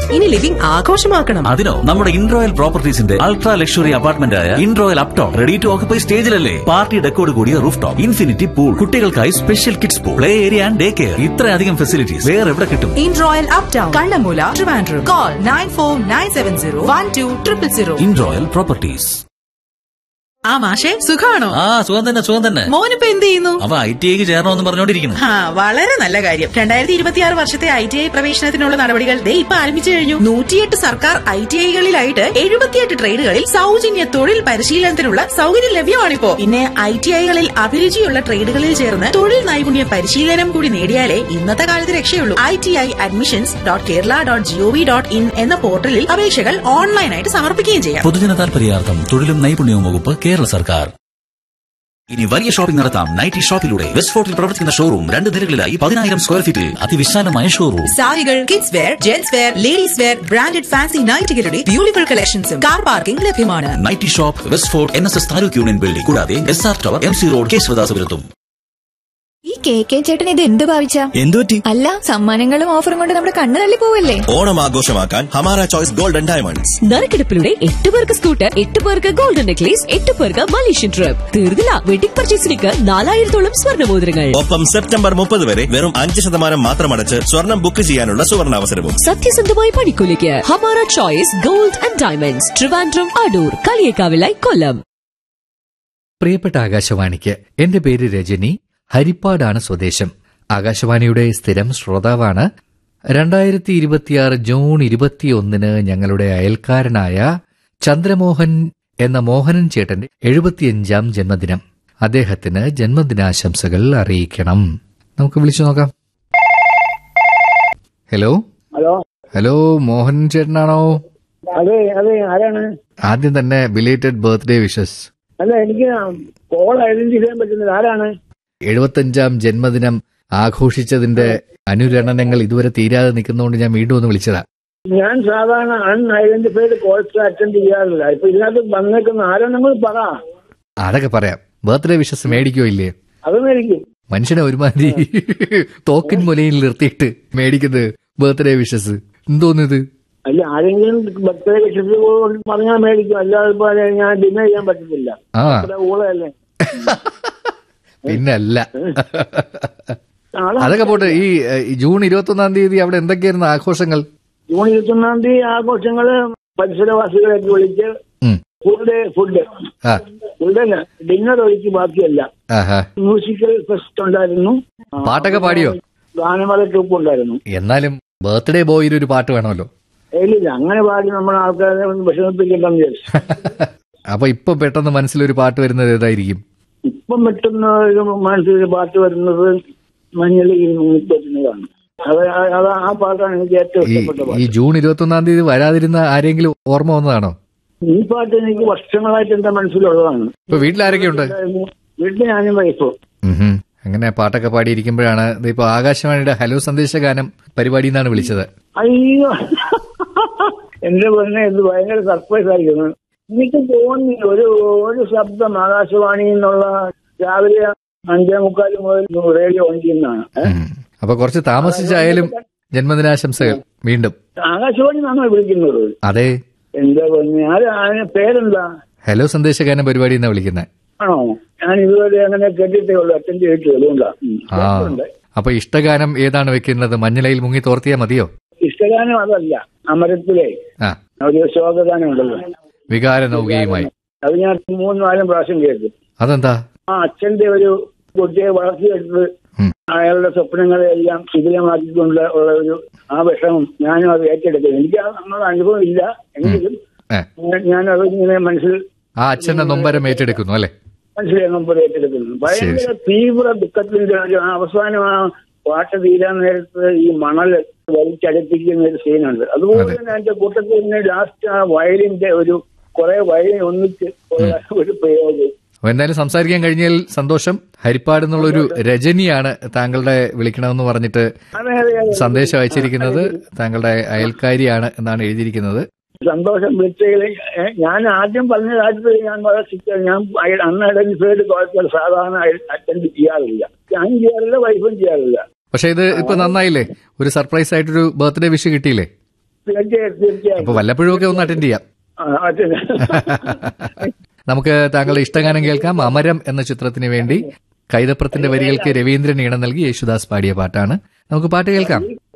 ഇനി ലിവിംഗ് ആഘോഷമാക്കണം അതിനോ നമ്മുടെ ഇൻട്രോയൽ പ്രോപ്പർട്ടീസിന്റെ അൾട്രാ ലക്ഷറി അപ്പാർട്ട്മെന്റ് ആയ Introyal uptown ready to occupy സ്റ്റേജിലല്ലേ പാർട്ടി ഡെക്കോട് കൂടിയ റൂഫ് ടോപ്പ് ഇൻഫിനിറ്റി പൂൾ കുട്ടികൾക്കായി special kids pool play area and day care ഇത്രയധികം ഫെസിലിറ്റീസ് വേറെ എവിടെ കിട്ടും in royal uptown Kannammoola Trivandrum call nine four nine seven zero one two triple zero Introyal properties ആ മാഷെ സുഖാണോ ആ സുഖം തന്നെ സുഖം തന്നെ മോനിപ്പോ എന്ത് ചെയ്യുന്നു അവ ഐ ടി ഐക്ക് ചേരണമെന്ന് പറഞ്ഞോണ്ടിരിക്കുന്നു ആ വളരെ നല്ല കാര്യം രണ്ടായിരത്തി ഇരുപത്തിയാറ് വർഷത്തെ ഐ ടി ഐ പ്രവേശനത്തിനുള്ള നടപടികൾ ദേ ഇപ്പൊ ആരംഭിച്ചു കഴിഞ്ഞു നൂറ്റിയെട്ട് സർക്കാർ ഐ ടി ഐകളിലായിട്ട് എഴുപത്തിയെട്ട് ട്രേഡുകളിൽ സൗജന്യ തൊഴിൽ പരിശീലനത്തിനുള്ള സൗകര്യം ലഭ്യമാണിപ്പോ പിന്നെ ഐ ടി ഐകളിൽ അഭിരുചിയുള്ള ട്രേഡുകളിൽ ചേർന്ന് തൊഴിൽ നൈപുണ്യ പരിശീലനം കൂടി നേടിയാലേ ഇന്നത്തെ കാലത്ത് രക്ഷയുള്ളൂ I T I admissions dot Kerala dot gov dot in എന്ന പോർട്ടലിൽ അപേക്ഷകൾ ഓൺലൈനായിട്ട് സമർപ്പിക്കുകയും ചെയ്യാം പൊതുജന താൽപര്യാർത്ഥം തൊഴിലും നൈപുണ്യവും വകുപ്പ് കേരള സർക്കാർ ഇനി വലിയ ഷോപ്പിംഗ് നടത്താം നൈറ്റി ഷോപ്പിലൂടെ വെസ്റ്റ് ഫോർട്ടിൽ പ്രവർത്തിക്കുന്ന ഷോറൂം രണ്ട് നിലകളിലായി പതിനായിരം സ്ക്വയർ ഫീറ്റിൽ അതിവിശാലമായ ഷോറൂം സാരികൾ kids wear gents wear ladies wear branded fancy നൈറ്റുകളുടെ ബ്യൂട്ടിഫുൾ കളക്ഷൻസും കാർ പാർക്കിംഗ് ലഭ്യമാണ് nighty shop west fort N S S taluk union building കൂടാതെ S R tower M C road കേശവദാസപുരത്തും ഈ കെ കെ ചേട്ടൻ ഇത് എന്ത് ഭാവിച്ച എന്തുപറ്റി അല്ല സമ്മാനങ്ങളും ഓഫറും കൊണ്ട് നമ്മുടെ കണ്ണ് തള്ളി പോവല്ലേ ഓണം ആഘോഷമാക്കാൻ ഹമാര ചോയ്സ് ഗോൾഡൻ ഡയമണ്ട്സ് നറുക്കെടുപ്പിലൂടെ എട്ട് പേർക്ക് സ്കൂട്ടർ എട്ട് പേർക്ക് ഗോൾഡൻ നെക്ലേസ് എട്ട് പേർക്ക് മലേഷ്യൻ ട്രിപ്പ് തീർന്നില്ല വെഡിംഗ് പർച്ചേസിലേക്ക് നാലായിരത്തോളം സ്വർണ്ണമോതിരങ്ങൾ ഒപ്പം സെപ്റ്റംബർ മുപ്പത് വരെ വെറും അഞ്ച് ശതമാനം മാത്രം അടച്ച് സ്വർണം ബുക്ക് ചെയ്യാനുള്ള സുവർണാവസരവും സത്യസന്ധമായ പണിക്കൂലിക്ക് Hamara choice gold and diamonds Trivandrum Adoor കളിയേക്കാവിലായി കൊല്ലം പ്രിയപ്പെട്ട ആകാശവാണിക്ക് എന്റെ പേര് രജനി ഹരിപ്പാടാണ് സ്വദേശം ആകാശവാണിയുടെ സ്ഥിരം ശ്രോതാവാണ് രണ്ടായിരത്തി ഇരുപത്തിയാറ് ജൂൺ ഇരുപത്തിയൊന്നിന് ഞങ്ങളുടെ അയൽക്കാരനായ ചന്ദ്രമോഹൻ എന്ന മോഹനൻ ചേട്ടന്റെ എഴുപത്തിയഞ്ചാം ജന്മദിനം അദ്ദേഹത്തിന് ജന്മദിനാശംസകൾ അറിയിക്കണം നമുക്ക് വിളിച്ചു നോക്കാം ഹലോ ഹലോ ഹലോ മോഹൻ ചേട്ടനാണോ അതെ അതെ ആരാണ് ആദ്യം തന്നെ ബിലേറ്റഡ് ബർത്ത്ഡേ വിഷസ് അല്ല എനിക്ക് കോൾ ഐഡന്റിഫൈ ചെയ്യാൻ പറ്റുന്നത് ആരാണ് എഴുപത്തഞ്ചാം ജന്മദിനം ആഘോഷിച്ചതിന്റെ അനുരണനങ്ങൾ ഇതുവരെ തീരാതെ നിൽക്കുന്നതുകൊണ്ട് ഞാൻ വീണ്ടും ഒന്ന് വിളിച്ചതാ ഞാൻ സാധാരണ അൺഐഡന്റിഫൈഡ് കോൾസ് അറ്റൻഡ് ചെയ്യാറില്ല ഇപ്പൊ ഇതിനകത്ത് വന്നേക്കുന്ന ആരാണ് നിങ്ങൾ പറ അതൊക്കെ പറയാം ബർത്ത്ഡേ വിഷസ് മേടിക്കോ ഇല്ലേ അതൊന്നും എനിക്ക് മനുഷ്യനെ ഒരുമാതിരി തോക്കിൻ മുലയിൽ നിർത്തിയിട്ട് മേടിക്കുന്നത് ബർത്ത്ഡേ വിഷസ് എന്തോന്നിത് അല്ല ആരെങ്കിലും ബർത്ത്ഡേ വിഷസ് പറഞ്ഞാൽ മേടിക്കും അല്ലാതെ ഇപ്പൊ ഞാൻ ഡിന്നർ ചെയ്യാൻ പറ്റത്തില്ല ആ അത്ര ഊളയല്ലേ പിന്നല്ല നാളെ അതൊക്കെ പോട്ടെ ഈ ഏഹ്, ഈ ജൂൺ ഇരുപത്തൊന്നാം തീയതി അവിടെ എന്തൊക്കെയായിരുന്നു ആഘോഷങ്ങൾ ജൂൺ ഇരുപത്തൊന്നാം തീയതി ആഘോഷങ്ങള് പരിസരവാസികളെയൊക്കെ വിളിച്ച് ഉം. ഫുൾ ഡേ ഫുഡ് ആ ഫുഡ് അല്ല ഡിന്നർ ഒഴിച്ച് ബാക്കിയല്ല ആഹാ മ്യൂസിക്കൽ ഫെസ്റ്റ് ഉണ്ടായിരുന്നു പാട്ടൊക്കെ പാടിയോ ഗാനമേള ട്രൂപ്പ് ഉണ്ടായിരുന്നു എന്നാലും ബർത്ത്ഡേ ബോയിൽ ഒരു പാട്ട് വേണമല്ലോ ഇല്ലില്ല അങ്ങനെ പാടി നമ്മൾ ആൾക്കാരെ ഒന്ന് വിഷമിപ്പിക്കണ്ടെന്ന് വിചാരിച്ചു അപ്പൊ ഇപ്പൊ പെട്ടെന്ന് മനസ്സിലൊരു പാട്ട് വരുന്നത് ഏതായിരിക്കും ഇപ്പം പെട്ടെന്ന് ഒരു മനസ്സിൽ പാട്ട് വരുന്നത് മഞ്ഞൾ മുങ്ങിപ്പറ്റുന്നതാണ് അത് ആ- അത് ആ പാട്ടാണ് എനിക്ക് ഏറ്റവും ഈ ഇഷ്ടപ്പെട്ട ഈ പാട്ട് ജൂൺ ഇരുപത്തൊന്നാം തീയതി വരാതിരുന്ന ആരെങ്കിലും ഓർമ്മ വന്നതാണോ ഈ പാട്ട് എനിക്ക് വർഷങ്ങളായിട്ട് എന്റെ മനസ്സിലുള്ളതാണ് ഇപ്പൊ വീട്ടിലാരൊക്കെയുണ്ട് വീട്ടിൽ ഞാനും വൈഫും ഉഹും. അങ്ങനെ പാട്ടൊക്കെ പാടിയിരിക്കുമ്പോഴാണ് ഇപ്പൊ ആകാശവാണിയുടെ ഹലോ സന്ദേശ ഗാനം പരിപാടി എന്നാണ് വിളിച്ചത് അയ്യോ എന്റെ പൊന്നെ ഇത് ഭയങ്കര സർപ്രൈസ് ആയിരിക്കുന്നു എനിക്ക് തോന്നുന്നില്ല ഒരു ഒരു ശബ്ദം ആകാശവാണി എന്നുള്ള രാവിലെ അഞ്ചേ മുക്കാൽ മുതൽ റേഡിയോ ഓൺ ചെയ്യുന്നതാണ് ഏ? ഉം. അപ്പൊ കുറച്ച് താമസിച്ചായാലും ജന്മദിനാശംസകൾ വീണ്ടും ആകാശവാണി നിന്നാണോ വിളിക്കുന്നത് അതെ എന്താ പൊന്നെ ആര് അതിന് പേരെന്താ ഹലോ സന്ദേശ ഗാനം പരിപാടി എന്നാ വിളിക്കുന്നത് ആണോ ഞാൻ ഇതുവരെ അങ്ങനെ കേട്ടിട്ടേ ഉള്ളൂ അറ്റൻഡ് ചെയ്തിട്ടേ അതുകൊണ്ടാ ഉം. ആ കേട്ടിട്ടുണ്ട്. അപ്പൊ ഇഷ്ടഗാനം ഏതാണ് വെക്കുന്നത് മഞ്ഞളയിൽ മുങ്ങി തോർത്തിയാ മതിയോ ഇഷ്ടഗാനം അതല്ല അമരത്തിലെ ആ ഒരു ശോകഗാനം ഉണ്ടല്ലോ വികാര നൗകയുമായി അത് ഞാൻ മൂന്ന് നാലും പ്രാവശ്യം കേട്ടു അതെന്താ ആ അച്ഛന്റെ ഒരു കുട്ടിയെ വളർത്തിയെടുത്ത് ഉം. അയാളുടെ സ്വപ്നങ്ങളെ എല്ലാം ശിഥിലമാക്കിക്കൊണ്ട് ഉള്ള ഒരു ആ വിഷമം ഞാനും അത് ഏറ്റെടുക്കും എനിക്ക് ആ അങ്ങനെ അനുഭവം ഇല്ല എങ്കിലും ഏ, ഞാൻ- ഞാനത് ഇങ്ങനെ മനസ്സിൽ ആ അച്ഛന്റെ നൊമ്പരം ഏറ്റെടുക്കുന്നു അല്ലെ മനസ്സിലായി മുമ്പ് ഏറ്റെടുക്കുന്നു ഭയങ്കര തീവ്ര ദുഃഖത്തിന്റെ ഒരു ആ അവസാനം ആ പാട്ട് തീരാൻ നേരത്ത് ഈ മണൽ വലിച്ചടുപ്പിക്കുന്ന ഒരു സീനുണ്ട് അതുപോലെ അതെ. തന്നെ അതിന്റെ കൂട്ടത്തിൽ തന്നെ ലാസ്റ്റ് ആ വയലിന്റെ ഒരു കുറെ വയലിൻ ഒന്നിച്ച് ഉള്ള ഒരു പ്രയോഗം അപ്പൊ എന്തായാലും സംസാരിക്കാൻ കഴിഞ്ഞാൽ സന്തോഷം ഹരിപ്പാട് എന്നുള്ളൊരു രജനിയാണ് താങ്കളുടെ വിളിക്കണമെന്ന് പറഞ്ഞിട്ട് അതെ അതെ അതെ സന്ദേശം അയച്ചിരിക്കുന്നത് താങ്കളുടെ അയൽക്കാരിയാണ് എന്നാണ് എഴുതിയിരിക്കുന്നത് സന്തോഷം വിളിച്ചതിൽ ഞാൻ ആദ്യം പറഞ്ഞ കാര്യത്തിൽ ഞാൻ വളരെ സിക്ക- ഞാൻ അൺ ഐഡന്റിഫൈഡ് കോളേജുകൾ സാധാരണ അറ്റൻഡ് ചെയ്യാറില്ല ഞാൻ ചെയ്യാറില്ല വൈഫും ചെയ്യാറില്ല പക്ഷെ ഇത് ഇപ്പൊ നന്നായില്ലേ ഒരു സർപ്രൈസ് ആയിട്ടൊരു ബർത്ത്ഡേ വിഷ് കിട്ടിയില്ലേ തീർച്ചയായും അപ്പൊ തീർച്ചയായും വല്ലപ്പോഴും ഒക്കെ ഒന്ന് അറ്റൻഡ് ചെയ്യാം ആ, അതെ. നമുക്ക് താങ്കളുടെ ഇഷ്ടഗാനം കേൾക്കാം അമരം എന്ന ചിത്രത്തിന് വേണ്ടി കൈതപ്രത്തിന്റെ വരികൾക്ക് രവീന്ദ്രൻ ഈണം നൽകി യേശുദാസ് പാടിയ പാട്ടാണ് നമുക്ക് പാട്ട് കേൾക്കാം